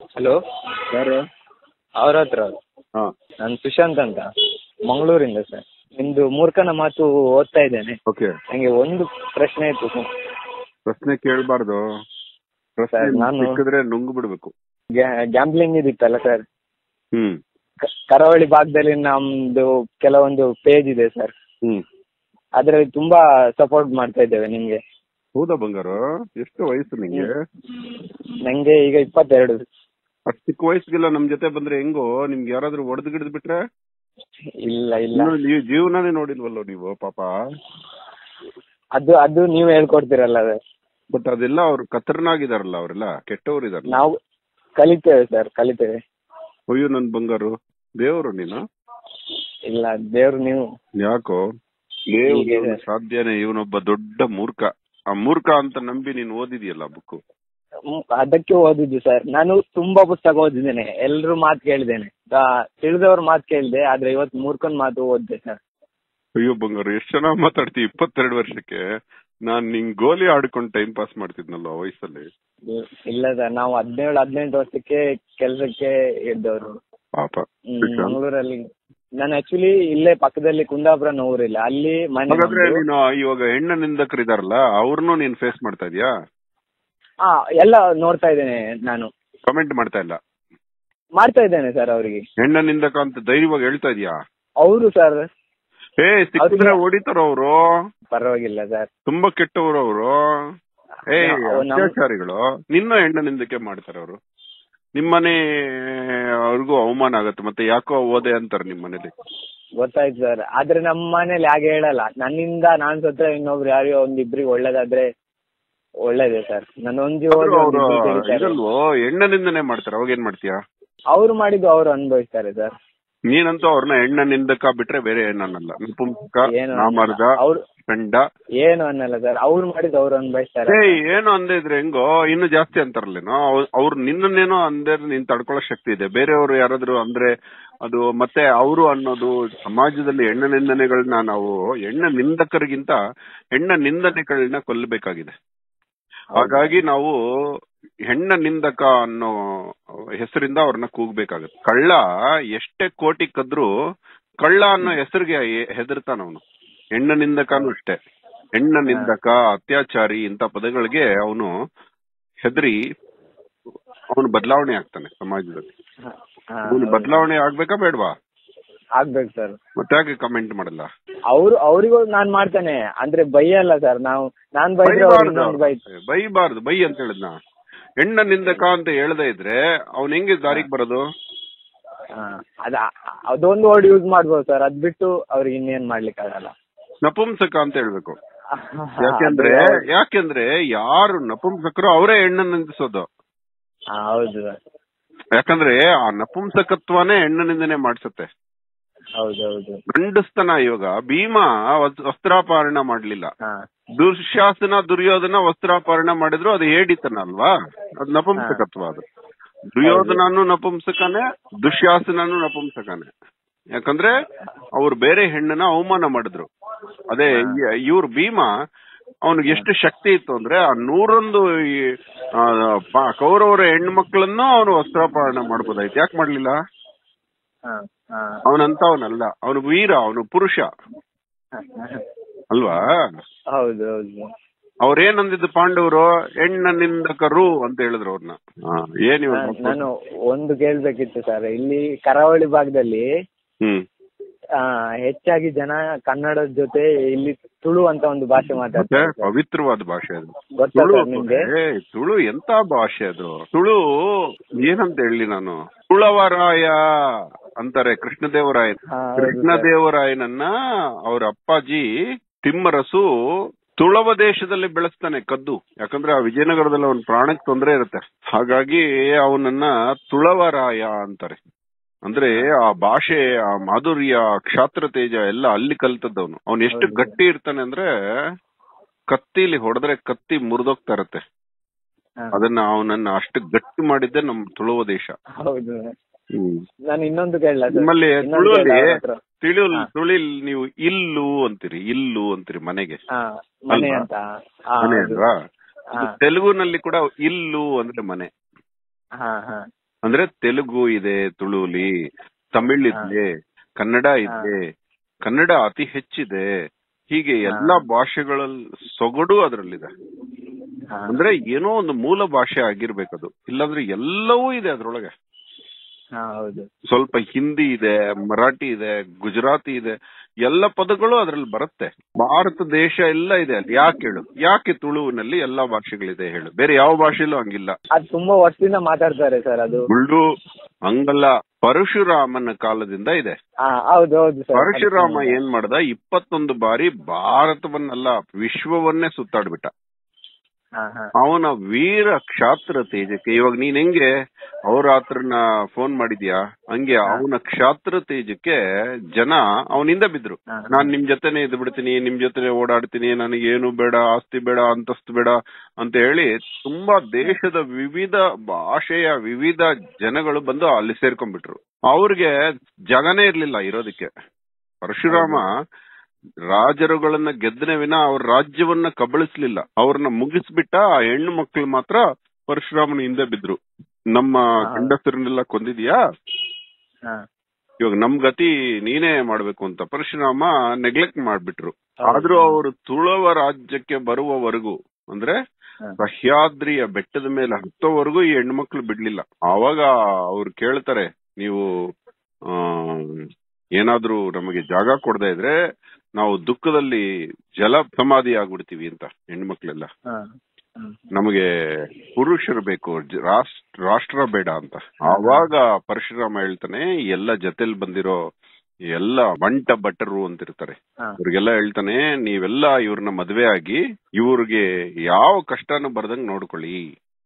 Hello ಯಾರು ಅವ್ರ ಹತ್ರ ಹಾ ನಾನು ಸುಶಾಂತ್ ಅಂತ ಮಂಗಳೂರಿಂದ ಸರ್ ನಿಮ್ದು ಮೂರ್ಖನ ಮಾತು ಓದ್ತಾ ಇದ್ದೇನೆ ಓಕೆ ನನಗೆ ಒಂದು ಪ್ರಶ್ನೆ ಇತ್ತು ಸರ್ ಪ್ರಶ್ನೆ ಕೇಳಬಾರ್ದು ಪ್ರಶ್ನೆ ಸರ್, ನಾನು- ಸಿಕ್ಕಿದ್ರೆ ನುಂಗ್ ಬಿಡ್ಬೇಕು ಗ್ಯಾಂಬ್ಲಿಂಗ್ ಇದಿತ್ತಲ್ಲ ಸರ್ ಹ್ಮ್ ಕ- ಕರಾವಳಿ ಭಾಗದಲ್ಲಿ ನಮ್ದು ಕೆಲವೊಂದು ಪೇಜ್ ಇದೆ ಸರ್ ಹ್ಮ್ ಅದರಲ್ಲಿ ತುಂಬಾ ಸಪೋರ್ಟ್ ಮಾಡ್ತಾ ಇದ್ದೇವೆ ನಿಮ್ಗೆ ಹೌದಾ ಬಂಗಾರು ಎಷ್ಟು ವಯಸ್ಸು ನಿಂಗೆ ನಂಗೆ ಈಗ ಇಪ್ಪತ್ತೆರಡು ಅಷ್ಟ್ ಚಿಕ್ಕ ವಯಸ್ಸಿಗೆಲ್ಲ ನಮ್ ಜೊತೆ ಬಂದ್ರೆ ಹೆಂಗೋ ನಿಮ್ಗೆ ಯಾರಾದ್ರೂ ಒಡೆದು ಗಿಡದ್ ಬಿಟ್ರೆ ಇಲ್ಲ ಇಲ್ಲ ಇನ್ನು ನೀವು ಜೀವನನೇ ನೋಡಿಲ್ವಲ್ಲೋ ನೀವು ಪಾಪ ಅದು ಅದು ನೀವು ಹೇಳ್ಕೊಡ್ತೀರಲ್ಲ ಸರ್ ಬಟ್ ಅದೆಲ್ಲ ಅವ್ರು ಕತ್ತರ್ನಾಗಿದಾರಲ್ಲ ಅವರೆಲ್ಲ ಕೆಟ್ಟವ್ರು ಇದಾರಲ್ಲ ನಾವು ಕಲಿತೇವೆ ಸರ್ ಕಲಿತೇವೆ ಅಯ್ಯೋ ನನ್ ಬಂಗಾರು ದೇವ್ರು ನೀನು ಇಲ್ಲ ದೇವ್ರು ನೀವು ಯಾಕೋ ದೇವ್ರು ಹೀಗೆ ಇವ್ನು ಸಾಧ್ಯನೇ ಇವನೊಬ್ಬ ದೊಡ್ಡ ಮೂರ್ಖ ಆ ಮೂರ್ಖ ಅಂತ ನಂಬಿ ನೀನ್ ಓದಿದ್ಯಲ್ಲ ಬುಕ್ ಹ್ಮ್, ಅದಕ್ಕೆ ಓದಿದ್ದು ಸರ್ ನಾನು ತುಂಬಾ ಪುಸ್ತಕ ಓದಿದ್ದೇನೆ ಎಲ್ರು ಮಾತು ಕೇಳಿದ್ದೇನೆ ತಿಳಿದವ್ರ ಮಾತು ಕೇಳಿದೆ ಆದ್ರೆ ಇವತ್ತು ಮೂರ್ಖನ್ ಮಾತು ಓದಿದೆ ಸರ್ ಅಯ್ಯೋ ಬಂಗಾರು ಎಷ್ಟ್ ಚೆನ್ನಾಗ್ ಮಾತಾಡ್ತಿ ಇಪ್ಪತ್ತೆರಡು ವರ್ಷಕ್ಕೆ ನಾನ್ ನಿಂಗ್ ಗೋಲಿ ಆಡ್ಕೊಂಡು ಟೈಮ್ ಪಾಸ್ ಮಾಡ್ತಿದ್ನಲ್ಲ ಆ ವಯಸ್ಸಲ್ಲಿ ಇಲ್ಲ ಸರ್ ನಾವು ಹದಿನೇಳು ಹದಿನೆಂಟು ವರ್ಷಕ್ಕೆ ಕೆಲಸಕ್ಕೆ ಇದ್ದವರು ಪಾಪ ಹ್ಮ್, ಸುಶಾಂತ್. ಮಂಗಳೂರಲ್ಲಿ ನಾನು ಆಕ್ಚುಲಿ ಇಲ್ಲೇ ಪಕ್ಕದಲ್ಲಿ ಕುಂದಾಪುರ ಊರಿಲ್ಲ ಅಲ್ಲಿ ಮನೆ ಹಾಗಾದ್ರೆ ನಮ್ದು. ನೀನು ಇವಾಗ ಹೆಣ್ಣ ನಿಂದಕರಿದಾರಲ್ಲ ಅವ್ರನ್ನೂ ನೀನ್ ಫೇಸ್ ಮಾಡ್ತಾ ಇದೀಯಾ ಹಾ ಎಲ್ಲ ನೋಡ್ತಾ ಇದ್ದೇನೆ ನಾನು ಕಮೆಂಟ್ ಮಾಡ್ತಾ ಇಲ್ಲ ಮಾಡ್ತಾ ಇದ್ದೇನೆ ಸರ್ ಅವರಿಗೆ ಹೆಣ್ಣ ನಿಂದಕ ಅಂತ ಧೈರ್ಯವಾಗಿ ಹೇಳ್ತಾ ಇದೀಯಾ ಅವರು ಸರ್ ಏ ಸಿಕ್ಕಿದ್ರೆ ಅವ್ರಿಗೆ- ಹೊಡಿತಾರ ಅವರು ಪರವಾಗಿಲ್ಲ ಸರ್ ತುಂಬಾ ಕೆಟ್ಟವರು ಅವರು ಏ ನಾವು- ನಮ್ಮ- ಅತ್ಯಾಚಾರಿಗಳು ನಿನ್ನ ಹೆಣ್ಣ ನಿಂದಕ್ಕೆ ಮಾಡ್ತಾರೆ ಅವರು ನಿಮ್ಮನೆ ಅವ್ರಿಗೂ ಅವಮಾನ ಆಗತ್ತೆ ಮತ್ತೆ ಯಾಕೋ ಓದೆ ಅಂತಾರೆ ನಿಮ್ ಮನೇಲಿ ಗೊತ್ತಾಯ್ತು ಸರ್ ಆದ್ರೆ ನಮ್ಮ ಮನೇಲಿ ಹಾಗೆ ಹೇಳಲ್ಲ ನನ್ನಿಂದ ನಾನ್ ಸತ್ರ ಇನ್ನೊಬ್ರು ಯಾರಿಗೋ ಒಂದಿಬ್ರಿಗೆ ಒಳ್ಳೇದಾದ್ರೆ ಒಳ್ಳೇದೇ ಸರ್ ನನ್ನ ಒಂದ್ ಜೀವ ಹೋದ್ರೆ ಅವರು ಒಂದಿಬ್ರು ತೆಗಿತಾರೆ. ಇದಲ್ವೋ ಹೆಣ್ಣ ನಿಂದನೆ ಮಾಡ್ತಾರೆ ಅವಾಗ ಏನ್ ಮಾಡ್ತೀಯಾ ಅವ್ರು ಮಾಡಿದ್ದು ಅವ್ರು ಅನುಭವಿಸ್ತಾರೆ ಸರ್ ನೀನಂತೂ ಅವ್ರನ್ನ ಹೆಣ್ಣ ನಿಂದಕ ಬಿಟ್ರೆ ಬೇರೆ ಏನನ್ನಲ್ಲ ನಪುಂಸಕ ಏನು ನಾಮರ್ದ ಅವ್ರು ಗಂಡ ಏನು ಅನ್ನಲ್ಲ ಸರ್ ಅವ್ರು ಮಾಡಿದ್ದು ಅವ್ರು ಅನುಭವಿಸ್ತಾರೆ ಏಯ್ ಏನು ಅಂದೇ ಇದ್ರೆ ಹೆಂಗೋ ಇನ್ನು ಜಾಸ್ತಿ ಅಂತಾರಲ್ಲೇನೋ ಅವ್- ಅವ್ರು ನಿನ್ನನ್ನೇನೋ ಅಂದೇ ನೀನ್ ತಡ್ಕೊಳ್ಳೋ ಶಕ್ತಿ ಇದೆ ಬೇರೆಯವರು ಯಾರಾದ್ರೂ ಅಂದ್ರೆ ಅದು ಮತ್ತೆ ಅವರು ಅನ್ನೋದು ಸಮಾಜದಲ್ಲಿ ಹೆಣ್ಣ ನಿಂದನೆಗಳನ್ನ ನಾವು ಹೆಣ್ಣ ನಿಂದಕರಿಗಿಂತ ಹೆಣ್ಣ ನಿಂದನೆಗಳನ್ನ ಕೊಲ್ಲಬೇಕಾಗಿದೆ ಹಾಗಾಗಿ ನಾವು ಹೆಣ್ಣ ನಿಂದಕ ಅನ್ನೋ ಹೆಸರಿಂದ ಅವ್ರನ್ನ ಕೂಗ್ಬೇಕಾಗತ್ತೆ ಕಳ್ಳ ಎಷ್ಟೇ ಕೋಟಿ ಕದ್ರು ಕಳ್ಳ ಅನ್ನೋ ಹೆಸರಿಗೆ ಹೆದರ್ತಾನ ಅವನು ಹೆಣ್ಣ ನಿಂದಕನೂ ಅಷ್ಟೇ ಹೆಣ್ಣ ನಿಂದಕ ಅತ್ಯಾಚಾರಿ ಇಂತ ಪದಗಳಿಗೆ ಅವನು ಹೆದರಿ ಅವನು ಬದಲಾವಣೆ ಆಗ್ತಾನೆ ಸಮಾಜದಲ್ಲಿ ಹಾ, ಹಾ, ಅವನು ಹೌದು. ಬದಲಾವಣೆ ಆಗ್ಬೇಕಾ ಬೇಡವಾ ಆಗ್ಬೇಕು ಸರ್ ಮತ್ತೆ ಯಾಕೆ ಕಮೆಂಟ್ ಮಾಡಲ್ಲ ಅವ್ರು ಅವ್ರಿಗೂ ನಾನ್ ಮಾಡ್ತೇನೆ ಅಂದ್ರೆ ಬೈಯಲ್ಲ ಸರ್ ನಾವು ನಾನ್ ಬೈದ್ರೆ ಅವ್ರು ಬೈಬಾರ್ದು ಇನ್ನೊಂದು ಬೈ ಬೈಬಾರ್ದು ಬೈ ಅಂತ ಹೇಳಿದ್ನ ಹೆಣ್ಣ ನಿಂದಕ ಅಂತ ಹೇಳ್ದೆ ಇದ್ರೆ ಅವ್ನ್ ಹೆಂಗೆ ದಾರಿಗೆ ಬರೋದು ಹಾ, ಅದ ಅದೊಂದು ವರ್ಡ್ ಯೂಸ್ ಮಾಡ್ಬೋದು ಸರ್ ಅದ್ ಬಿಟ್ಟು ಅವ್ರಿಗೆ ಇನ್ನೇನ್ ಮಾಡ್ಲಿಕ್ಕೆ ಆಗಲ್ಲ ನಪುಂಸಕ ಅಂತ ಹೇಳ್ಬೇಕು ಯಾಕೆಂದ್ರೆ ಯಾಕೆಂದ್ರೆ ಯಾರು ನಪುಂಸಕರು ಅವರೇ ಹೆಣ್ಣನ್ನು ನಿಂದಿಸೋದು ಹಾ, ಹೌದು ಸರ್ ಯಾಕಂದ್ರೆ ಆ ನಪುಂಸಕತ್ವನೇ ಹೆಣ್ಣ ನಿಂದನೆ ಮಾಡ್ಸತ್ತೆ ಹೌದು ಹೌದು ಗಂಡಸ್ತನ ಇವಾಗ ಭೀಮ ವಸ್- ವಸ್ತ್ರಾಪಹರಣ ಮಾಡ್ಲಿಲ್ಲ ಹಾ ದುಶ್ಯಾಸನ ದುರ್ಯೋಧನ ವಸ್ತ್ರಾಪಹರಣ ಮಾಡಿದ್ರು ಅದು ಹೇಡಿತನ ಅಲ್ವಾ ಅದು ನಪುಂಸಕತ್ವ ಅದು ದುರ್ಯೋಧನನು ನಪುಂಸಕನೇ ದುಶ್ಯಾಸನನು ನಪುಂಸಕನೇ ಯಾಕಂದ್ರೆ ಅವ್ರು ಬೇರೆ ಹೆಣ್ಣನ್ನ ಅವಮಾನ ಮಾಡಿದ್ರು ಅದೇ ಇವ್ರು ಭೀಮ ಅವನಿಗೆ ಎಷ್ಟು ಶಕ್ತಿ ಇತ್ತು ಅಂದ್ರೆ ಆ ನೂರೊಂದು ಈ, ಆ, ಪ- ಕೌರವರ ಹೆಣ್ಮಕ್ಳನ್ನು ಅವನು ವಸ್ತ್ರಾಪಹರಣ ಮಾಡ್ಬೋದಾಯ್ತು ಯಾಕೆ ಮಾಡ್ಲಿಲ್ಲ ಹಾ ಹಾ ಅವನಂತವನಲ್ಲ ಅವನು ವೀರ ಅವನು ಪುರುಷ ಅಲ್ವಾ ಹೌದು ಹೌದು ಅವ್ರೇನಂದಿದ್ದು ಪಾಂಡವರು ಹೆಣ್ಣ ನಿಂದಕರು ಅಂತ ಹೇಳಿದ್ರು ಅವ್ರನ್ನ ಏನ್ ಇವಾಗ ನಾನ್- ನಾನು ಒಂದು ಕೇಳ್ಬೇಕಿತ್ತು ಸರ್ ಇಲ್ಲಿ ಕರಾವಳಿ ಭಾಗದಲ್ಲಿ ಹ್ಮ್ ಆ, ಹೆಚ್ಚಾಗಿ ಜನ ಕನ್ನಡದ ಜೊತೆ ಇಲ್ಲಿ ತುಳು ಅಂತ ಒಂದು ಭಾಷೆ ಮತ್ತೆ ಮಾತಾಡ್ತಾರೆ ಸರ್. ಪವಿತ್ರವಾದ ಭಾಷೆ ಅದು ಗೊತ್ತಾ ತುಳು ಸರ್ ನಿಮ್ಗೆ ಏ, ತುಳು ಎಂತ ಭಾಷೆ ಅದು ತುಳು ಏನಂತ ಹೇಳಿ ನಾನು ತುಳವರಾಯ ಅಂತಾರೆ ಕೃಷ್ಣದೇವರಾಯ ಹಾ, ಹೌದು ಕೃಷ್ಣದೇವರಾಯನನ್ನ ಅವ್ರ ಅಪ್ಪಾಜಿ ತಿಮ್ಮರಸು ತುಳವ ದೇಶದಲ್ಲಿ ಬೆಳೆಸ್ತಾನೆ ಕದ್ದು ಯಾಕಂದ್ರೆ ಆ ವಿಜಯನಗರದಲ್ಲಿ ಅವನ ಪ್ರಾಣಕ್ಕೆ ತೊಂದರೆ ಇರುತ್ತೆ ಹಾಗಾಗಿ ಅವನನ್ನ ತುಳವರಾಯ ಅಂತಾರೆ ಅಂದ್ರೆ ಆ ಭಾಷೆ ಆ ಮಾಧುರ್ಯ ಕ್ಷಾತ್ರ ತೇಜ ಎಲ್ಲ ಅಲ್ಲಿ ಕಲ್ತದ್ದವನು ಅವನು ಎಷ್ಟು ಹೌದು. ಗಟ್ಟಿ ಇರ್ತಾನೆ ಅಂದ್ರೆ ಕತ್ತಿಲಿ ಹೊಡೆದ್ರೆ ಕತ್ತಿ ಮುರಿದೋಗ್ತಾ ಇರತ್ತೆ ಹಾ, ಅದನ್ನ ಅವನನ್ನ ಅಷ್ಟು ಗಟ್ಟಿ ಮಾಡಿದ್ದೆ ನಮ್ ತುಳುವ ದೇಶ ಹೌದು ಹ್ಮ್ ನಾನು ಇನ್ನೊಂದು ಕೇಳಲ್ಲ ಸರ್ ನಿಮ್ಮಲ್ಲಿ ಇನ್ನೊಂದು ತುಳುವಲ್ಲಿ ಕೇಳಲ್ಲ ಅವ್ರ ಹತ್ರ. ತಿಳಿಯು ಹಾ. ತುಳಿಲ್ ನೀವು ಇಲ್ಲು ಅಂತೀರಿ ಇಲ್ಲು ಅಂತೀರಿ ಮನೆಗೆ ಹಾ ಮನೆ ಅಲ್ವಾ? ಅಂತ ಹಾ, ಮನೆ ಹೌದು. ಅಲ್ವಾ ಹಾ ತೆಲುಗುನಲ್ಲಿ ಕೂಡ ಇಲ್ಲು ಅಂದ್ರೆ ಮನೆ ಹಾ ಹಾ ಅಂದ್ರೆ ತೆಲುಗು ಇದೆ ತುಳುಲಿ ತಮಿಳ್ ಇದೆ ಕನ್ನಡ ಇದೆ ಕನ್ನಡ ಅತಿ ಹೆಚ್ಚಿದೆ ಹೀಗೆ ಎಲ್ಲಾ ಭಾಷೆಗಳ ಸೊಗಡು ಅದರಲ್ಲಿದೆ ಹಾ. ಅಂದ್ರೆ ಏನೋ ಒಂದು ಮೂಲ ಭಾಷೆ ಆಗಿರ್ಬೇಕದು ಇಲ್ಲಾಂದ್ರೆ ಎಲ್ಲವೂ ಇದೆ ಅದ್ರೊಳಗೆ ಹಾ ಹೌದು ಸ್ವಲ್ಪ ಹಿಂದಿ ಇದೆ ಮರಾಠಿ ಇದೆ ಗುಜರಾತಿ ಇದೆ ಎಲ್ಲ ಪದಗಳು ಅದ್ರಲ್ಲಿ ಬರುತ್ತೆ ಭಾರತ ದೇಶ ಎಲ್ಲ ಇದೆ ಅಲ್ಲಿ ಯಾಕೆ ಹೇಳು ಯಾಕೆ ತುಳುವಿನಲ್ಲಿ ಎಲ್ಲಾ ಭಾಷೆಗಳಿದೆ ಹೇಳು ಬೇರೆ ಯಾವ ಭಾಷೆಲೂ ಹಂಗಿಲ್ಲ ಅದು ತುಂಬಾ ವರ್ಷದಿಂದ ಮಾತಾಡ್ತಾರೆ ಸರ್ ಅದು ಮುಳ್ಳು ಹಂಗಲ್ಲ ಪರಶುರಾಮನ ಕಾಲದಿಂದ ಇದೆ ಹಾ ಹೌದು ಹೌದು ಸರ್ ಪರಶುರಾಮ ಏನ್ ಮಾಡ್ದ ಇಪ್ಪತ್ತೊಂದು ಬಾರಿ ಭಾರತವನ್ನಲ್ಲ ವಿಶ್ವವನ್ನೇ ಸುತ್ತಾಡ್ಬಿಟ್ಟ ಹಾ ಹಾ ಅವನ ವೀರ ಕ್ಷಾತ್ರ ತೇಜಕ್ಕೆ ಇವಾಗ ನೀನ್ ಹೆಂಗೆ ಅವರಾತ್ರನ ಫೋನ್ ಮಾಡಿದ್ಯಾ ಹಂಗೆ ಅವನ ಕ್ಷಾತ್ರ ತೇಜಕ್ಕೆ ಜನ ಅವನಿಂದ ಬಿದ್ರು ಹಾ. ನಾನ್ ನಿಮ್ ಜೊತೆನೆ ಇದ್ ಬಿಡ್ತೀನಿ ನಿಮ್ ಜೊತೆನೆ ಓಡಾಡ್ತೀನಿ ನನಗೆ ಏನು ಬೇಡ ಆಸ್ತಿ ಬೇಡ ಅಂತಸ್ತು ಬೇಡ ಅಂತ ಹೇಳಿ ತುಂಬಾ ದೇಶದ ವಿವಿಧ ಭಾಷೆಯ ವಿವಿಧ ಜನಗಳು ಬಂದು ಅಲ್ಲಿ ಸೇರ್ಕೊಂಡ್ಬಿಟ್ರು ಅವ್ರಿಗೆ ಜಗನೇ ಇರ್ಲಿಲ್ಲ ಇರೋದಕ್ಕೆ ಪರಶುರಾಮ ರಾಜರುಗಳನ್ನ ಗೆದ್ದನೆ ವಿನ ಅವ್ರ ರಾಜ್ಯವನ್ನ ಕಬಳಿಸ್ಲಿಲ್ಲ ಅವ್ರನ್ನ ಮುಗಿಸ್ಬಿಟ್ಟ ಆ ಹೆಣ್ಣು ಮಕ್ಕಳು ಮಾತ್ರ ಪರಶುರಾಮನ ಹಿಂದೆ ಬಿದ್ರು ನಮ್ಮ ಗಂಡಸರನ್ನೆಲ್ಲ ಕೊಂದಿದ್ಯಾ ಹಾ ಇವಾಗ ನಮ್ ಗತಿ ನೀನೇ ಮಾಡ್ಬೇಕು ಅಂತ ಪರಶುರಾಮ ನೆಗ್ಲೆಕ್ಟ್ ಮಾಡ್ಬಿಟ್ರು ಆದ್ರೂ ಅವರು ತುಳುವ ರಾಜ್ಯಕ್ಕೆ ಬರುವವರೆಗೂ ಅಂದ್ರೆ ಹಾ. ಸಹ್ಯಾದ್ರಿಯ ಬೆಟ್ಟದ ಮೇಲೆ ಹತ್ತೋವರೆಗೂ ಈ ಹೆಣ್ಮಕ್ಳು ಬಿಡ್ಲಿಲ್ಲ ಆವಾಗ ಅವ್ರು ಕೇಳ್ತಾರೆ ನೀವು ಆ ಏನಾದ್ರೂ ನಮಗೆ ಜಾಗ ಕೊಡದೇ ಇದ್ರೆ ನಾವು ದುಃಖದಲ್ಲಿ ಜಲ ಸಮಾಧಿ ಆಗ್ಬಿಡ್ತೀವಿ ಅಂತ ಹೆಣ್ಮಕ್ಳೆಲ್ಲ ಹಾ ಹ್ಮ್. ನಮಗೆ ಪುರುಷರು ಬೇಕು ಜ- ರಾಷ್ಟ್ರ ರಾಷ್ಟ್ರ ಬೇಡ ಅಂತ ಆವಾಗ ಪರಶುರಾಮ ಹೇಳ್ತಾನೆ ಎಲ್ಲ ಜೊತೆಲ್ ಬಂದಿರೋ ಎಲ್ಲ ಬಂಟ ಭಟ್ಟರು ಅಂತಿರ್ತಾರೆ ಹಾ. ಇವ್ರಿಗೆಲ್ಲ ಹೇಳ್ತಾನೆ ನೀವೆಲ್ಲ ಇವ್ರನ್ನ ಮದ್ವೆ ಆಗಿ ಇವ್ರಿಗೆ ಯಾವ ಕಷ್ಟನೂ ಬರ್ದಂಗ್ ನೋಡ್ಕೊಳ್ಳಿ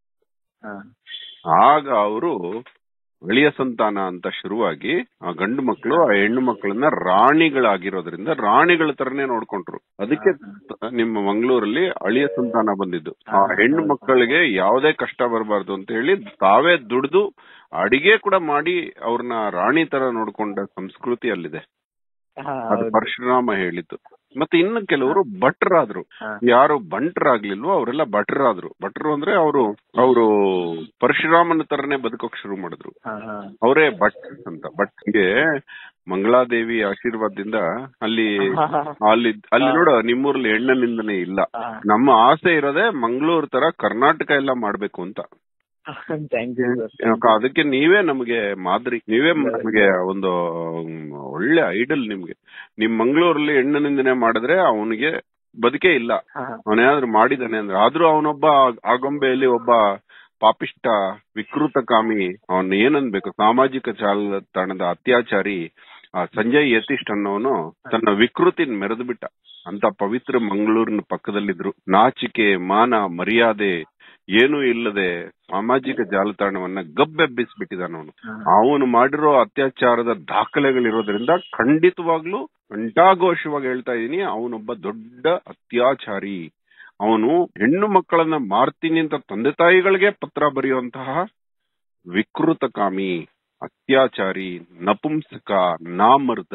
ಹಾ ಆಗ ಅವರು ಅಳಿಯ ಸಂತಾನ ಅಂತ ಶುರುವಾಗಿ ಆ ಗಂಡು ಮಕ್ಕಳು ಆ ಹೆಣ್ಣು ಮಕ್ಕಳನ್ನ ರಾಣಿಗಳಾಗಿರೋದ್ರಿಂದ ರಾಣಿಗಳ ತರನೇ ನೋಡ್ಕೊಂಡ್ರು ಅದಕ್ಕೆ ತ- ನಿಮ್ಮ ಮಂಗಳೂರಲ್ಲಿ ಅಳಿಯ ಸಂತಾನ ಬಂದಿದ್ದು ಆ ಹೆಣ್ಣು ಮಕ್ಕಳಿಗೆ ಯಾವುದೇ ಕಷ್ಟ ಬರಬಾರ್ದು ಅಂತ ಹೇಳಿ ತಾವೇ ದುಡ್ದು ಅಡಿಗೆ ಕೂಡ ಮಾಡಿ ಅವ್ರನ್ನ ರಾಣಿ ತರ ನೋಡ್ಕೊಂಡ ಸಂಸ್ಕೃತಿ ಅಲ್ಲಿದೆ ಹಾ ಅದು ಹೌದು ಪರಶುರಾಮ ಹೇಳಿದ್ದು ಮತ್ತೆ ಇನ್ನು ಕೆಲವರು ಭಟ್ರಾದ್ರು ಹಾ. ಯಾರು ಬಂಟರಾಗ್ಲಿಲ್ವೋ ಅವರೆಲ್ಲ ಭಟ್ರಾದ್ರು ಭಟ್ರು ಅಂದ್ರೆ ಅವರು ಅವರು ಪರಶುರಾಮನ ತರನೇ ಬದುಕೋಕ್ ಶುರು ಮಾಡಿದ್ರು ಹಾ ಹಾ ಅವರೇ ಭಟ್ ಅಂತ ಭಟ್ಗೆ ಮಂಗಳಾದೇವಿ ಆಶೀರ್ವಾದದಿಂದ ಅಲ್ಲಿ ಅಲ್ಲಿ ಅಲ್ಲಿ ನೋಡು ನಿಮ್ಮೂರಲ್ಲಿ ಹೆಣ್ಣನಿಂದನೇ ಇಲ್ಲ ನಮ್ಮ ಆಸೆ ಇರೋದೇ ಮಂಗಳೂರು ತರ ಕರ್ನಾಟಕ ಎಲ್ಲ ಮಾಡ್ಬೇಕು ಅಂತ ಥ್ಯಾಂಕ್ ಯು ಸರ್ ಯಾಕ ಅದಕ್ಕೆ ನೀವೇ ನಮಗೆ ಮಾದರಿ ನೀವೇ ನಮಗೆ ಒಂದು ಮ್, ಒಳ್ಳೆ ಐಡಲ್ ನಿಮ್ಗೆ ನಿಮ್ ಮಂಗಳೂರಲ್ಲಿ ಹೆಣ್ಣನಿಂದನೆ ಮಾಡಿದ್ರೆ ಅವನಿಗೆ ಬದುಕೇ ಇಲ್ಲ ಹಾ ಅವನೇನಾದ್ರೂ ಮಾಡಿದಾನೆ ಅಂದ್ರೆ ಆದ್ರೂ ಅವನೊಬ್ಬ ಆಗೊಂಬೆಯಲ್ಲಿ ಒಬ್ಬ ಪಾಪಿಷ್ಟ ವಿಕೃತ ಕಾಮಿ ಅವನ್ ಏನನ್ಬೇಕು ಸಾಮಾಜಿಕ ಜಾಲತಾಣದ ಅತ್ಯಾಚಾರಿ ಆ ಸಂಜಯ್ ಯತೀಶ್ ಅನ್ನೋನು ತನ್ನ ವಿಕೃತಿನ ಮೆರೆದು ಬಿಟ್ಟ ಅಂತ ಪವಿತ್ರ ಮಂಗಳೂರಿನ ಪಕ್ಕದಲ್ಲಿದ್ರು ನಾಚಿಕೆ ಮಾನ ಮರ್ಯಾದೆ ಏನೂ ಇಲ್ಲದೆ ಸಾಮಾಜಿಕ ಜಾಲತಾಣವನ್ನ ಗಬ್ಬೆಬ್ಬಿಸ್ಬಿಟ್ಟಿದಾನ ಅವನು ಅವನು ಮಾಡಿರೋ ಅತ್ಯಾಚಾರದ ದಾಖಲೆಗಳಿರೋದ್ರಿಂದ ಖಂಡಿತವಾಗ್ಲೂ ಕಂಠಾಘೋಷವಾಗಿ ಹೇಳ್ತಾ ಇದೀನಿ ಅವನೊಬ್ಬ ದೊಡ್ಡ ಅತ್ಯಾಚಾರಿ ಅವನು ಹೆಣ್ಣು ಮಕ್ಕಳನ್ನ ಮಾರ್ತೀನಿ ಅಂತ ತಂದೆ ತಾಯಿಗಳಿಗೆ ಪತ್ರ ಬರೆಯುವಂತಹ ವಿಕೃತ ಕಾಮಿ ಅತ್ಯಾಚಾರಿ ನಪುಂಸಕ ನಾಮರ್ದ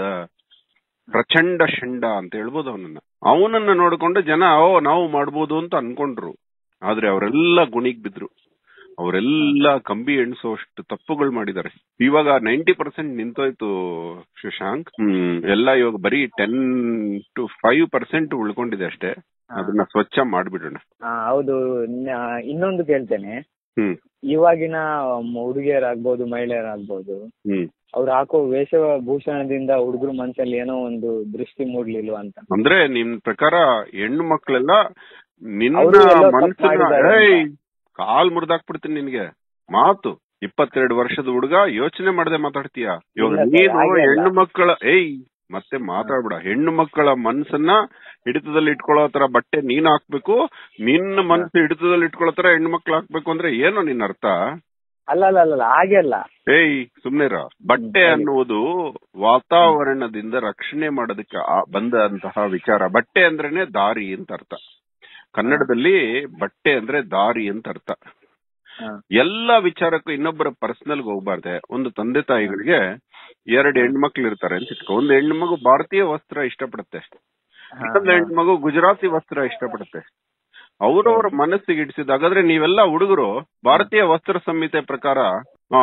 ಪ್ರಚಂಡ ಶಂಡ ಅಂತ ಹೇಳ್ಬೋದು ಅವನನ್ನ ಅವನನ್ನ ನೋಡ್ಕೊಂಡು ಜನ ಓ ನಾವು ಮಾಡ್ಬೋದು ಅಂತ ಅನ್ಕೊಂಡ್ರು ಆದ್ರೆ ಅವರೆಲ್ಲ ಗುಣಿಗ್ ಬಿದ್ರು ಅವರೆಲ್ಲ ಕಂಬಿ ಎಣಿಸೋಷ್ಟು ತಪ್ಪುಗಳು ಮಾಡಿದ್ದಾರೆ ಇವಾಗ ನೈಂಟಿ ಪರ್ಸೆಂಟ್ ನಿಂತೋಯ್ತು ಶಶಾಂಕ್ ಹ್ಮ್ ಎಲ್ಲ ಇವಾಗ ಬರೀ ಟೆನ್ ಟು ಫೈವ್ ಪರ್ಸೆಂಟ್ ಉಳ್ಕೊಂಡಿದೆ ಅಷ್ಟೇ ಅದನ್ನ ಸ್ವಚ್ಛ ಮಾಡ್ಬಿಡೋಣ ಹಾ ಹೌದು ನ- ಇನ್ನೊಂದು ಕೇಳ್ತೇನೆ ಹ್ಮ್ ಇವಾಗಿನ ಮ್- ಹುಡುಗಿಯರಾಗ್ಬೋದು ಮಹಿಳೆಯರಾಗ್ಬೋದು ಹ್ಮ್ ಅವ್ರು ಹಾಕೋ ವೇಷಭೂಷಣದಿಂದ ಹುಡುಗರ ಮನಸ್ಸಲ್ಲಿ ಏನೋ ಒಂದು ದೃಷ್ಟಿ ಮೂಡ್ಲಿಲ್ವಾ ಅಂತ ಅಂದ್ರೆ ನಿಮ್ ಪ್ರಕಾರ ಹೆಣ್ಣು ಮಕ್ಕಳೆಲ್ಲ ನಿನ್ನ ಅವ್ರು ಎಲ್ಲೋ ತಪ್ಪು ಮನ್ಸನ್ನ ಮಾಡಿದ್ದಾರೆ ಏಯ್ ಕಾಲ್ ಮುರಿದಾಕ್ಬಿಡ್ತೀನಿ ನಿನ್ಗೆ ಮಾತು ಇಪ್ಪತ್ತೆರಡು ವರ್ಷದ ಹುಡುಗ ಯೋಚನೆ ಮಾಡದೆ ಮಾತಾಡ್ತೀಯ ಇವಾಗ ಇಲ್ಲ ಸರ್, ನೀನು ಹಾಗೆ ಅಲ್ಲ. ಹೆಣ್ಣು ಮಕ್ಕಳ ಏಯ್ ಮತ್ತೆ ಮಾತಾಡ್ಬಿಡ ಹೆಣ್ಣು ಮಕ್ಕಳ ಮನ್ಸನ್ನ ಹಿಡಿತದಲ್ಲಿ ಇಟ್ಕೊಳ್ಳೋ ತರ ಬಟ್ಟೆ ನೀನ್ ಹಾಕ್ಬೇಕು ನಿನ್ನ ಮನ್ಸು ಹಿಡಿತದಲ್ಲಿ ಇಟ್ಕೊಳ್ಳೋ ತರ ಹೆಣ್ಣು ಮಕ್ಳು ಹಾಕ್ಬೇಕು ಅಂದ್ರೆ ಏನು ನಿನ್ನ ಅರ್ಥ ಅಲ್ಲ ಅಲ್ಲ ಅಲ್ಲ ಅಲ್ಲ, ಹಾಗೆ ಅಲ್ಲ ಏಯ್ ಸುಮ್ನೆರ ಬಟ್ಟೆ ಹೇಳಿ. ಅನ್ನುವುದು ವಾತಾವರಣದಿಂದ ರಕ್ಷಣೆ ಮಾಡೋದಕ್ಕೆ ಆ- ಬಂದಂತಹ ವಿಚಾರ ಬಟ್ಟೆ ಅಂದ್ರೇನೆ ದಾರಿ ಅಂತ ಅರ್ಥ ಕನ್ನಡದಲ್ಲಿ ಬಟ್ಟೆ ಅಂದ್ರೆ ದಾರಿ ಅಂತ ಅರ್ಥ ಹಾ. ಎಲ್ಲ ವಿಚಾರಕ್ಕೂ ಇನ್ನೊಬ್ಬರ ಪರ್ಸನಲ್ ಹೋಗ್ಬಾರ್ದೆ ಒಂದು ತಂದೆ ತಾಯಿಗಳಿಗೆ ಎರಡು ಹೆಣ್ಮಕ್ಳು ಇರ್ತಾರೆ ಅಂತ ಇಟ್ಕೊ ಒಂದು ಹೆಣ್ಣು ಮಗು ಭಾರತೀಯ ವಸ್ತ್ರ ಇಷ್ಟಪಡುತ್ತೆ ಹಾ, ಇನ್ನೊಂದು ಹೆಣ್ಣು ಮಗು ಗುಜರಾತಿ ವಸ್ತ್ರ ಇಷ್ಟಪಡುತ್ತೆ ಅವರವರ ಮನಸ್ಸಿಗೆ ಇಡಿಸಿದ ಹಾಗಾದ್ರೆ ನೀವೆಲ್ಲ ಹುಡುಗರು ಭಾರತೀಯ ವಸ್ತ್ರ ಸಂಹಿತೆ ಪ್ರಕಾರ ಆ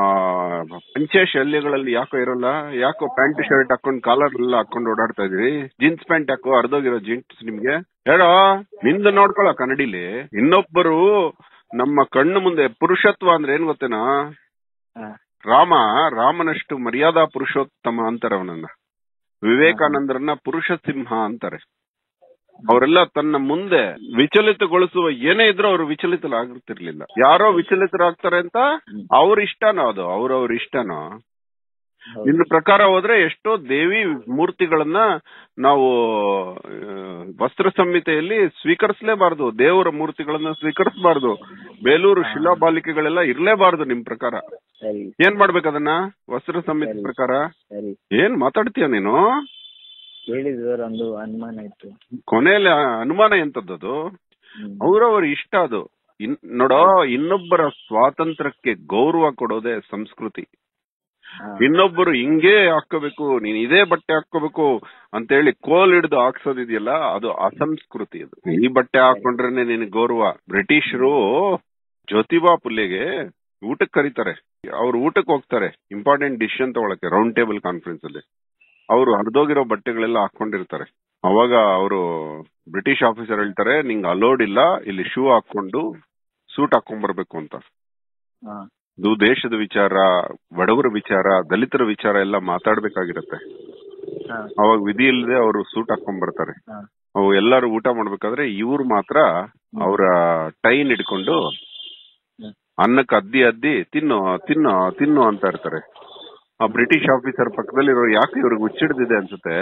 ಪಂಚೆ ಶಲ್ಯಗಳಲ್ಲಿ ಯಾಕೋ ಇರಲ್ಲ ಯಾಕೋ ಪ್ಯಾಂಟ್ ಶರ್ಟ್ ಹಾಕೊಂಡು ಕಾಲರ್ ಎಲ್ಲ ಹಾಕೊಂಡು ಓಡಾಡ್ತಾ ಇದೀರಿ ಜೀನ್ಸ್ ಪ್ಯಾಂಟ್ ಹಾಕೋ ಅರ್ಧೋಗಿರೋ ಜೀನ್ಸ್ ನಿಮ್ಗೆ ಹೇಳೋ ನಿಂದು ನೋಡ್ಕೊಳ್ಳೋ ಕನ್ನಡಿಲಿ ಇನ್ನೊಬ್ಬರು ನಮ್ಮ ಕಣ್ಣು ಮುಂದೆ ಪುರುಷತ್ವ ಅಂದ್ರೆ ಏನ್ ಗೊತ್ತೇನಾ ಹಾ. ರಾಮ ರಾಮನಷ್ಟು ಮರ್ಯಾದಾ ಪುರುಷೋತ್ತಮ ಅಂತಾರೆ ಅವನನ್ನ ವಿವೇಕಾನಂದರನ್ನ ಪುರುಷ ಸಿಂಹ ಅಂತಾರೆ ಅವರೆಲ್ಲ ತನ್ನ ಮುಂದೆ ವಿಚಲಿತಗೊಳಿಸುವ ಏನೇ ಇದ್ರೂ ಅವರು ವಿಚಲಿತರಾಗುತ್ತಿರ್ಲಿಲ್ಲ ಯಾರೋ ವಿಚಲಿತರಾಗ್ತಾರೆ ಅಂತ ಅವ್ರ ಇಷ್ಟನೋ ಅದು ಅವ್ರವ್ರ ಇಷ್ಟನೋ ಹೌದು. ಇನ್ನು ಪ್ರಕಾರ ಹೋದ್ರೆ ಎಷ್ಟೋ ದೇವಿ ಮೂರ್ತಿಗಳನ್ನ ನಾವು ಆ, ವಸ್ತ್ರ ಸಂಹಿತೆಯಲ್ಲಿ ಸ್ವೀಕರಿಸಲೇಬಾರದು ದೇವರ ಮೂರ್ತಿಗಳನ್ನ ಸ್ವೀಕರಿಸಬಾರದು ಬೇಲೂರು ಶಿಲಾಬಾಲಿಕೆಗಳೆಲ್ಲ ಇರ್ಲೇಬಾರದು ನಿಮ್ ಪ್ರಕಾರ ಸರಿ ಏನ್ ಮಾಡ್ಬೇಕು ಅದನ್ನ ವಸ್ತ್ರ ಸಂಹಿತೆ ಸರಿ. ಪ್ರಕಾರ ಸರಿ ಏನ್ ಮಾತಾಡ್ತೀಯ ನೀನು ಕೇಳಿದವರು ಒಂದು ಅನುಮಾನ ಇತ್ತು ಕೊನೆಯಲ್ಲಿ ಅನುಮಾನ ಎಂತದ್ದದು ಹ್ಮ್. ಅವ್ರವ್ರ ಇಷ್ಟ ಅದು ಇನ್ ನೋಡೋ ಇನ್ನೊಬ್ಬರ ಸ್ವಾತಂತ್ರ್ಯಕ್ಕೆ ಗೌರವ ಕೊಡೋದೇ ಸಂಸ್ಕೃತಿ ಹಾ. ಇನ್ನೊಬ್ಬರು ಹಿಂಗೇ ಹಾಕೋಬೇಕು ನೀನ್ ಇದೇ ಬಟ್ಟೆ ಹಾಕೋಬೇಕು ಅಂತ ಹೇಳಿ ಕೋಲ್ ಹಿಡಿದು ಹಾಕ್ಸೋದಿದೆಯಲ್ಲ ಅದು ಅಸಂಸ್ಕೃತಿ ಅದು ಈ ಬಟ್ಟೆ ಹಾಕೊಂಡ್ರೇನೆ ನಿನ್ ಗೌರವ ಬ್ರಿಟಿಷರು ಜ್ಯೋತಿಬಾ ಪುಲ್ಲೆಗೆ ಊಟಕ್ಕೆ ಕರೀತಾರೆ ಅವ್ರು ಊಟಕ್ಕೆ ಹೋಗ್ತಾರೆ ಇಂಪಾರ್ಟೆಂಟ್ ಡಿಸಿಷನ್ ತಗೊಳಕ್ಕೆ ರೌಂಡ್ ಟೇಬಲ್ ಕಾನ್ಫರೆನ್ಸ್ ಅಲ್ಲಿ ಅವರು ಹರಿದೋಗಿರೋ ಬಟ್ಟೆಗಳೆಲ್ಲ ಹಾಕೊಂಡಿರ್ತಾರೆ ಅವಾಗ ಅವರು ಬ್ರಿಟಿಷ್ ಆಫೀಸರ್ ಹೇಳ್ತಾರೆ ನಿಂಗ್ ಅಲೋಡ್ ಇಲ್ಲ ಇಲ್ಲಿ ಶೂ ಹಾಕೊಂಡು ಸೂಟ್ ಹಾಕೊಂಡ್ ಬರ್ಬೇಕು ಅಂತ ಹಾ. ಇದು ದೇಶದ ವಿಚಾರ ಬಡವರ ವಿಚಾರ ದಲಿತರ ವಿಚಾರ ಎಲ್ಲ ಮಾತಾಡ್ಬೇಕಾಗಿರತ್ತೆ ಹಾ. ಅವಾಗ ವಿಧಿ ಇಲ್ಲದೆ ಅವರು ಸೂಟ್ ಹಾಕೊಂಡ್ ಬರ್ತಾರೆ ಹಾ. ಅವು ಎಲ್ಲರೂ ಊಟ ಮಾಡ್ಬೇಕಾದ್ರೆ ಇವ್ರು ಮಾತ್ರ ಅವರ ಟೈನ್ ಹಿಡ್ಕೊಂಡು ಹ್ಮ್. ಅನ್ನಕ್ಕೆ ಅದ್ದಿ ಅದ್ದಿ ತಿನ್ನು ತಿನ್ನು ತಿನ್ನು ಅಂತ ಇರ್ತಾರೆ ಆ ಬ್ರಿಟಿಷ್ ಆಫೀಸರ್ ಪಕ್ಕದಲ್ಲಿರೋ ಯಾಕೆ ಇವ್ರಿಗೆ ಹುಚ್ಚಿಡ್ದಿದೆ ಅನ್ಸುತ್ತೆ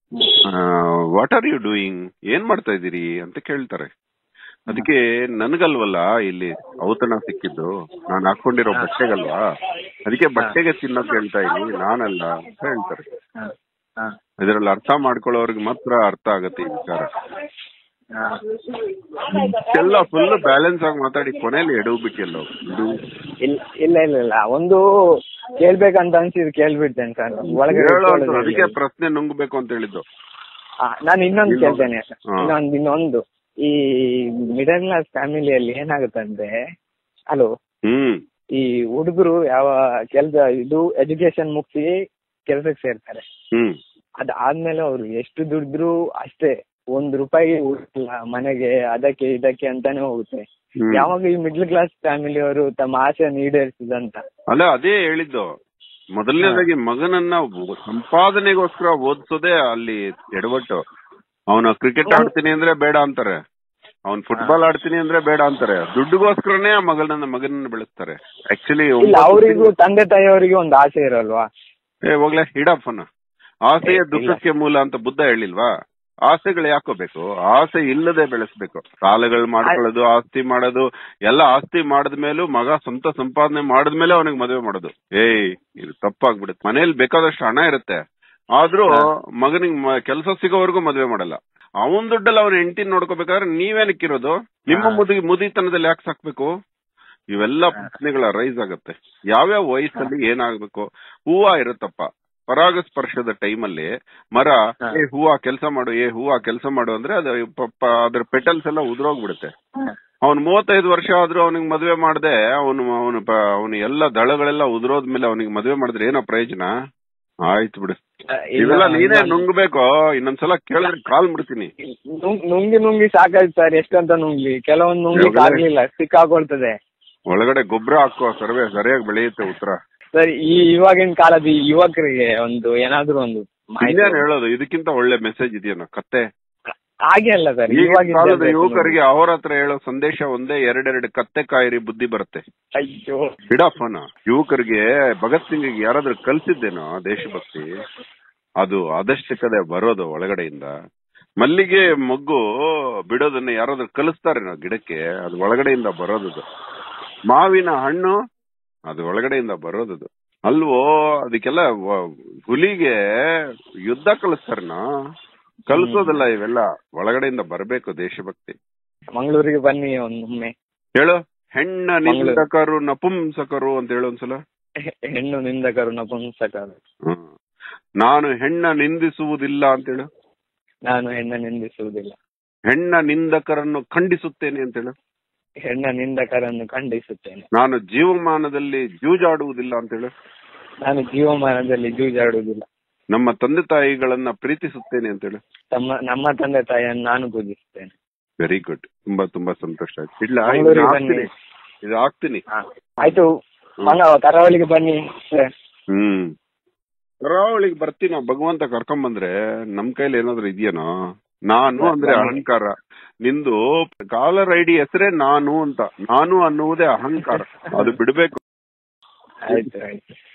ವಾಟ್ ಆರ್ ಯು ಡೂಯಿಂಗ್ ಏನ್ ಮಾಡ್ತಾ ಇದೀರಿ ಅಂತ ಕೇಳ್ತಾರೆ ಅದಕ್ಕೆ ನನ್ಗಲ್ವಲ್ಲ ಇಲ್ಲಿ ಔತಣ ಸಿಕ್ಕಿದ್ದು ನಾನು ಹಾಕೊಂಡಿರೋ ಬಟ್ಟೆಗಲ್ವಾ ಅದಕ್ಕೆ ಬಟ್ಟೆಗೆ ತಿನ್ನೋಕ್ ಹೇಳ್ತಾ ಇದೀನಿ ನಾನಲ್ಲ ಅಂತ ಹೇಳ್ತಾರೆ ಹಾ. ಹಾ. ಇದರಲ್ಲಿ ಅರ್ಥ ಮಾಡ್ಕೊಳ್ಳೋರ್ಗೆ ಮಾತ್ರ ಅರ್ಥ ಆಗತ್ತೆ ಈ ವಿಚಾರ ಹಾ. ಎಲ್ಲ ಫುಲ್ ಬ್ಯಾಲೆನ್ಸ್ ಆಗಿ ಮಾತಾಡಿ ಕೊನೆಯಲ್ಲಿ ಎಡವು ಬಿಟ್ಟಿಲ್ಲ ಇದು ಇಲ್ಲ ಇಲ್ಲ ಇಲ್ಲ ಇಲ್ಲ ಒಂದು ಕೇಳ್ಬೇಕಂತ ಅನ್ಸಿದ್ ಕೇಳ್ಬಿಡ್ತೇನೆ ಸರ್ ಒಳಗಡೆ ಹೇಳೋ ಅಂತ ಇಟ್ಕೊಳ್ಳೋದು ಅದಕ್ಕೆ ಇಲ್ಲ. ಪ್ರಶ್ನೆ ನುಂಗ್ಬೇಕು ಅಂತ ಹೇಳಿದ್ದು ಆ, ನಾನು ಇನ್ನೊಂದು ಇನ್ನೊಂದು. ಕೇಳ್ತೇನೆ ಹಾ. ಇನ್ನೊಂದು ಇನ್ನೊಂದು ಈ ಮಿಡಲ್ ಕ್ಲಾಸ್ ಫ್ಯಾಮಿಲಿಯಲ್ಲಿ ಏನಾಗುತ್ತಂದ್ರೆ ಹಲೋ ಹ್ಮ್ ಈ ಹುಡುಗರು ಯಾವ ಕೆಲ್ಸ ಇದು ಎಜುಕೇಶನ್ ಮುಗಿಸಿ ಕೆಲ್ಸಕ್ಕೆ ಸೇರ್ತಾರೆ ಹ್ಮ್ ಅದಾದ್ಮೇಲೆ ಅವ್ರು ಎಷ್ಟು ದುಡಿದ್ರು ಅಷ್ಟೇ ಒಂದ್ ರೂಪಾಯಿ ಉಳಿಲ್ಲ ಮನೆಗೆ ಅದಕ್ಕೆ ಇದಕ್ಕೆ ಅಂತಾನೆ ಹೋಗುತ್ತೆ ಹ್ಮ್. ಯಾವಾಗ ಈ ಮಿಡ್ಲ್ ಕ್ಲಾಸ್ ಫ್ಯಾಮಿಲಿ ಅವರು ತಮ್ಮ ಆಸೆ ಈಡೇರಿಸಿದಂತ ಅಲ್ಲ ಅದೇ ಹೇಳಿದ್ದು ಮೊದಲನೇದಾಗಿ ಮಗನನ್ನ ಓ- ಸಂಪಾದನೆಗೋಸ್ಕರ ಓದಿಸೋದೇ ಅಲ್ಲಿ ಎಡವಟ್ಟು ಅವನು ಕ್ರಿಕೆಟ್ ಆಡ್ತೀನಿ ಅಂದ್ರೆ ಬೇಡ ಅಂತಾರೆ ಅವ್ನ್ ಫುಟ್ಬಾಲ್ ಆಡ್ತೀನಿ ಅಂದ್ರೆ ಬೇಡ ಅಂತಾರೆ ದುಡ್ಡುಗೋಸ್ಕರನೇ ಆ ಮಗನನ್ನ ಮಗನನ್ನ ಬೆಳೆಸ್ತಾರೆ ಆಕ್ಚುಲಿ ಇಲ್ಲ ಅವರಿಗೂ ತಂದೆ ತಾಯಿಯವರಿಗೆ ಒಂದು ಆಸೆ ಇರಲ್ವಾ ಏ ಹೋಗ್ಲೆ ಇಡಪ್ಪನ ಆಸೆಯ ಏ, ಇಲ್ಲ. ದುಃಖಕ್ಕೆ ಮೂಲ ಅಂತ ಬುದ್ಧ ಹೇಳಿಲ್ವಾ ಆಸೆಗಳು ಯಾಕೋಬೇಕು ಆಸೆ ಇಲ್ಲದೆ ಬೆಳೆಸ್ಬೇಕು ಸಾಲಗಳು ಮಾಡ್ಕೊಳ್ಳೋದು ಆಸ್ತಿ ಮಾಡೋದು ಎಲ್ಲ ಆಸ್ತಿ ಮಾಡಿದ್ಮೇಲೂ ಮಗ ಸ್ವಂತ ಸಂಪಾದನೆ ಮಾಡಿದ್ಮೇಲೆ ಅವನಿಗೆ ಮದುವೆ ಮಾಡೋದು ಏಯ್ ಇದು ತಪ್ಪಾಗ್ಬಿಡುತ್ತೆ ಮನೇಲಿ ಬೇಕಾದಷ್ಟು ಹಣ ಇರುತ್ತೆ ಆದ್ರೂ ಹಾ. ಮಗನಿಗೆ ಕೆಲಸ ಸಿಗೋವರೆಗೂ ಮದುವೆ ಮಾಡಲ್ಲ ಅವನ್ ದುಡ್ಡಲ್ಲಿ ಅವನ ಹೆಂಡತಿ ನೋಡ್ಕೋಬೇಕಾದ್ರೆ ನೀವೇನಕ್ಕಿರೋದು ನಿಮ್ಮ ಹಾ. ಮುದಿ ಮುದಿತನದಲ್ಲಿ ಯಾಕೆ ಸಾಕ್ಬೇಕು ಇವೆಲ್ಲ ಪ್ರಶ್ನೆಗಳ ರೈಸ್ ಆಗತ್ತೆ ಯಾವ್ಯಾವ ವಯಸ್ಸಲ್ಲಿ ಏನಾಗ್ಬೇಕು ಹೂವ ಇರುತ್ತಪ್ಪ ಪರಾಗಸ್ಪರ್ಶದ ಟೈಮಲ್ಲಿ ಮರ ಹಾ. ಏ ಹೂವ ಕೆಲಸ ಮಾಡು ಏ ಹೂವ ಕೆಲಸ ಮಾಡು ಅಂದ್ರೆ ಅದು ಪ- ಪ- ಅದ್ರ ಪೆಟಲ್ಸ್ ಎಲ್ಲ ಉದುರೋಗ್ಬಿಡುತ್ತೆ ಅವ್ನ್ ಮೂವತ್ತೈದು ವರ್ಷ ಆದ್ರೂ ಅವನಿಗೆ ಮದ್ವೆ ಮಾಡದೆ ಅವನು ಅವನು ಅವನು ಎಲ್ಲ ದಳಗಳೆಲ್ಲ ಉದುರೋದ್ಮೇಲೆ ಅವನಿಗೆ ಮದ್ವೆ ಮಾಡಿದ್ರೆ ಏನೋ ಪ್ರಯೋಜನ ಆಯ್ತು ಬಿಡು ಇವೆಲ್ಲ ನೀನೇ ನುಂಗ್ಬೇಕು ಇನ್ನೊಂದ್ಸಲ ಕೇಳಿದ್ರೆ ಕಾಲ್ ಬಿಡ್ತೀನಿ ನುಂಗ್- ನುಂಗಿ ನುಂಗಿ ಸಾಕಾಯ್ತು ಸರ್ ಎಷ್ಟಂತ ನುಂಗ್ಲಿ ಕೆಲವೊಂದು ನುಂಗ್ಲಿಕ್ಕೆ ಒಳ್ಳೆ- ಆಗ್ಲಿಲ್ಲ ಸಿಕ್ಕಾಕೊಳ್ತದೆ ಒಳಗಡೆ ಗೊಬ್ಬರ ಹಾಕೋ ಸರ್ವೆ ಸರಿಯಾಗಿ ಬೆಳೆಯುತ್ತೆ ಉತ್ತರ ಸರ್ ಈ ಇವಾಗಿನ ಕಾಲದ ಈ ಯುವಕರಿಗೆ ಒಂದು ಏನಾದ್ರೂ ಒಂದು ಮಾಹಿತಿ ಇನ್ನೇನ್ ಹೇಳೋದು ಇದಕ್ಕಿಂತ ಒಳ್ಳೆ ಮೆಸೇಜ್ ಇದೆಯೇನೋ ಕತ್ತೆ ಹಾಗೆ ಅಲ್ಲ ಸರ್ ಈಗಿನ ಇವಾಗಿನ ಕಾಲದ generation ಯುವಕರಿಗೆ ಅವ್ರ ಹತ್ರ ಹೇಳೋ ಸಂದೇಶ ಒಂದೇ ಎರಡೆರಡು ಕತ್ತೆ ಕಾಯಿರಿ ಬುದ್ಧಿ ಬರುತ್ತೆ ಅಯ್ಯೋ ಹಿಡಪ್ಪನ ಯುವಕರಿಗೆ ಭಗತ್ ಸಿಂಗ್ ಯಾರಾದ್ರೂ ಕಲ್ಸಿದ್ದೇನೋ ದೇಶಭಕ್ತಿ ಅದು ಅದಷ್ಟಕ್ಕದೆ ಬರೋದು ಒಳಗಡೆಯಿಂದ ಮಲ್ಲಿಗೆ ಮೊಗ್ಗು ಬಿಡೋದನ್ನ ಯಾರಾದ್ರೂ ಕಲಿಸ್ತಾರೇನೋ ಗಿಡಕ್ಕೆ ಅದು ಒಳಗಡೆಯಿಂದ ಬರೋದದು ಮಾವಿನ ಹಣ್ಣು ಅದು ಒಳಗಡೆಯಿಂದ ಬರೋದದು ಅಲ್ವೋ ಅದಕ್ಕೆಲ್ಲ ವ- ಹುಲಿಗೆ ಯುದ್ಧ ಕಲಿಸ್ತಾರನೋ ಕಲಿಸೋದಲ್ಲ ಇವೆಲ್ಲ ಒಳಗಡೆಯಿಂದ ಬರಬೇಕು ದೇಶಭಕ್ತಿ ಮಂಗಳೂರಿಗೆ ಬನ್ನಿ ಒಮ್ಮೆ ಹೇಳು ಹೆಣ್ಣ ನಿಂದಕರು ನಪುಂಸಕರು ಅಂತ ಹೇಳು ಒಂದ್ಸಲ ಹೆಣ್ಣು ನಿಂದಕರು ನಪುಂಸಕರು ಹ್ಮ್. ನಾನು ಹೆಣ್ಣ ನಿಂದಿಸುವುದಿಲ್ಲ ಅಂತ ಹೇಳು ನಾನು ಹೆಣ್ಣು ನಿಂದಿಸುವುದಿಲ್ಲ ಹೆಣ್ಣ ನಿಂದಕರನ್ನು ಖಂಡಿಸುತ್ತೇನೆ ಅಂತ ಹೇಳು ಹೆಣ್ಣ ನಿಂದಕರನ್ನು ಖಂಡಿಸುತ್ತೇನೆ ನಾನು ಜೀವಮಾನದಲ್ಲಿ ಜೂಜಾಡುವುದಿಲ್ಲ ಅಂತ ಹೇಳು ನಾನು ಜೀವಮಾನದಲ್ಲಿ ಜೂಜಾಡುವುದಿಲ್ಲ ನಮ್ಮ ತಂದೆ ತಾಯಿಗಳನ್ನ ಪ್ರೀತಿಸುತ್ತೇನೆ ಅಂತ ಹೇಳು ತಮ್ಮ ನಮ್ಮ ತಂದೆ ತಾಯಿಯನ್ನು ನಾನು ಪೂಜಿಸುತ್ತೇನೆ ವೆರಿ ಗುಡ್ ತುಂಬಾ ತುಂಬಾ ಸಂತೋಷ ಆಯ್ತು ಇಲ್ಲ ಮಂಗಳೂರಿಗೆ ಇದನ್ನ ಬನ್ನಿ. ಹಾಕ್ತೀನಿ ಇದು ಹಾಕ್ತೀನಿ ಹಾ. ಆಯ್ತು ಮಂಗ ಕರಾವಳಿಗೆ ಬನ್ನಿ ಸರ್. ಹ್ಮ್ ಕರಾವಳಿಗೆ ಬರ್ತೀನೋ ಭಗವಂತ ಕರ್ಕೊಂಡ್ ಬಂದ್ರೆ ನಮ್ ಕೈಲಿ ಏನಾದ್ರು ಇದೆಯೇನೋ ನಾನು ಅಂದ್ರೆ ಅಹಂಕಾರ ನಿಂದು ಕಾಲರ್ ಐಡಿ ಹೆಸರೇ ನಾನು ಅಂತ ನಾನು ಅನ್ನುವುದೇ ಅಹಂಕಾರ ಅದು ಬಿಡ್ಬೇಕು ಆಯ್ತು ಆಯ್ತು